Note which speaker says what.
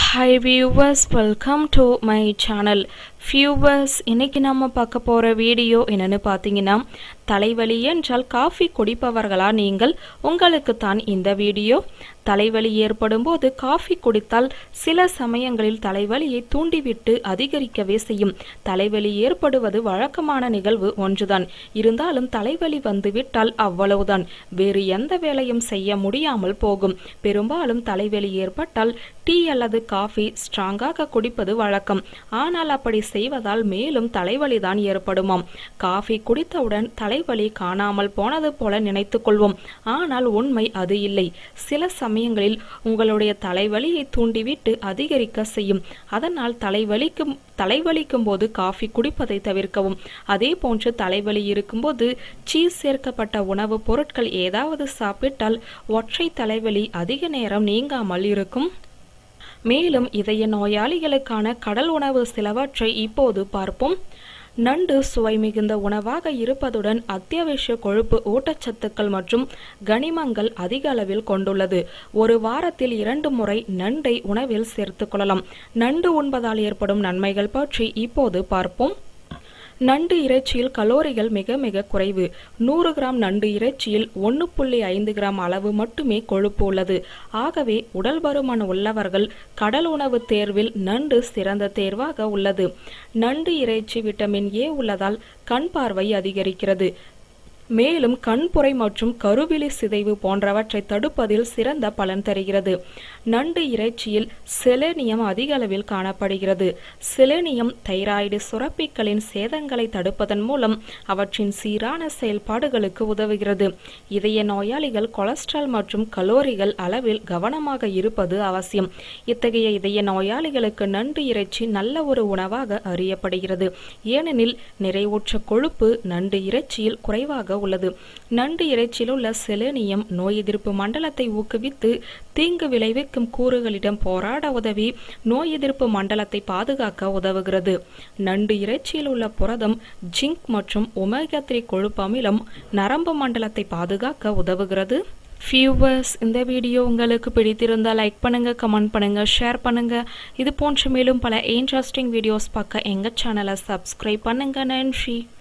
Speaker 1: hi viewers welcome to my channel viewers இன்னைக்கு நம்ம பார்க்க போகிற வீடியோ என்னன்னு பார்த்தீங்கன்னா தலைவலி என்றால் காஃபி குடிப்பவர்களா நீங்கள் உங்களுக்கு தான் இந்த வீடியோ தலைவலி ஏற்படும் போது காஃபி குடித்தால் சில சமயங்களில் தலைவலியை தூண்டிவிட்டு அதிகரிக்கவே செய்யும் தலைவலி ஏற்படுவது வழக்கமான நிகழ்வு ஒன்றுதான் இருந்தாலும் தலைவலி வந்துவிட்டால் அவ்வளவுதான் வேறு எந்த வேலையும் செய்ய முடியாமல் போகும் பெரும்பாலும் தலைவலி ஏற்பட்டால் டீ அல்லது காஃபி ஸ்ட்ராங்காக குடிப்பது வழக்கம் ஆனால் அப்படி செய்வதால் மேலும் தலைவலிதான் ஏற்படுமாம் காஃபி குடித்தவுடன் தலைவலி காணாமல் போனது போல நினைத்துக் கொள்வோம் ஆனால் உண்மை அது இல்லை சில சமயங்களில் உங்களுடைய தலைவலியை தூண்டிவிட்டு அதிகரிக்க செய்யும் அதனால் தலைவலிக்கும் தலைவலிக்கும் போது காஃபி குடிப்பதை தவிர்க்கவும் அதே போன்று தலைவலி இருக்கும்போது சீஸ் சேர்க்கப்பட்ட உணவுப் பொருட்கள் ஏதாவது சாப்பிட்டால் ஒற்றை தலைவலி அதிக நேரம் நீங்காமல் இருக்கும் மேலும் இதய நோயாளிகளுக்கான கடல் உணவு சிலவற்றை இப்போது பார்ப்போம் நண்டு சுவை மிகுந்த உணவாக இருப்பதுடன் அத்தியாவசிய கொழுப்பு ஊட்டச்சத்துக்கள் மற்றும் கனிமங்கள் அதிக அளவில் கொண்டுள்ளது ஒரு வாரத்தில் இரண்டு முறை நண்டை உணவில் சேர்த்துக் கொள்ளலாம் நண்டு உண்பதால் ஏற்படும் நன்மைகள் பற்றி இப்போது பார்ப்போம் நண்டு இறைச்சியில் கலோரிகள் மிக மிக குறைவு நூறு கிராம் நண்டு இறைச்சியில் ஒன்று புள்ளி ஐந்து கிராம் அளவு மட்டுமே கொழுப்பு உள்ளது ஆகவே உடல் பருமன் உள்ளவர்கள் கடல் உணவு தேர்வில் நண்டு சிறந்த தேர்வாக உள்ளது நண்டு இறைச்சி விட்டமின் ஏ உள்ளதால் கண் பார்வை அதிகரிக்கிறது மேலும் கண்புரை மற்றும் கருவிழி சிதைவு போன்றவற்றை தடுப்பதில் சிறந்த பலன் தருகிறது நண்டு இறைச்சியில் செலேனியம் அதிக அளவில் காணப்படுகிறது செலேனியம் தைராய்டு சுரப்பிகளின் சேதங்களை தடுப்பதன் மூலம் அவற்றின் சீரான செயல்பாடுகளுக்கு உதவுகிறது இதய நோயாளிகள் கொலஸ்ட்ரால் மற்றும் கலோரிகள் அளவில் கவனமாக இருப்பது அவசியம் இத்தகைய இதய நோயாளிகளுக்கு நண்டு இறைச்சி நல்ல ஒரு உணவாக அறியப்படுகிறது ஏனெனில் நிறைவுற்ற கொழுப்பு நண்டு இறைச்சியில் குறைவாக உள்ளது நண்டு இறைச்சியில் உள்ள செலேனியம் நோய் எதிர்ப்பு மண்டலத்தை ஊக்குவித்து தீங்கு விளைவிக்கும் கூறுகளிடம் போராட உதவி நோய் எதிர்ப்பு மண்டலத்தை பாதுகாக்க உதவுகிறது நண்டு இறைச்சியில் உள்ள புரதம் ஜிங்க் மற்றும் ஒமேகா த்ரீ கொழுப்பு அமிலம் நரம்பு மண்டலத்தை பாதுகாக்க உதவுகிறது வியூவர்ஸ் இந்த வீடியோ உங்களுக்கு பிடித்திருந்தால் லைக் பண்ணுங்க கமெண்ட் பண்ணுங்க ஷேர் பண்ணுங்க இது போன்ற மேலும் பல இன்ட்ரெஸ்டிங் வீடியோஸ் பார்க்க எங்க சேனலை சப்ஸ்கிரைப் பண்ணுங்க நன்றி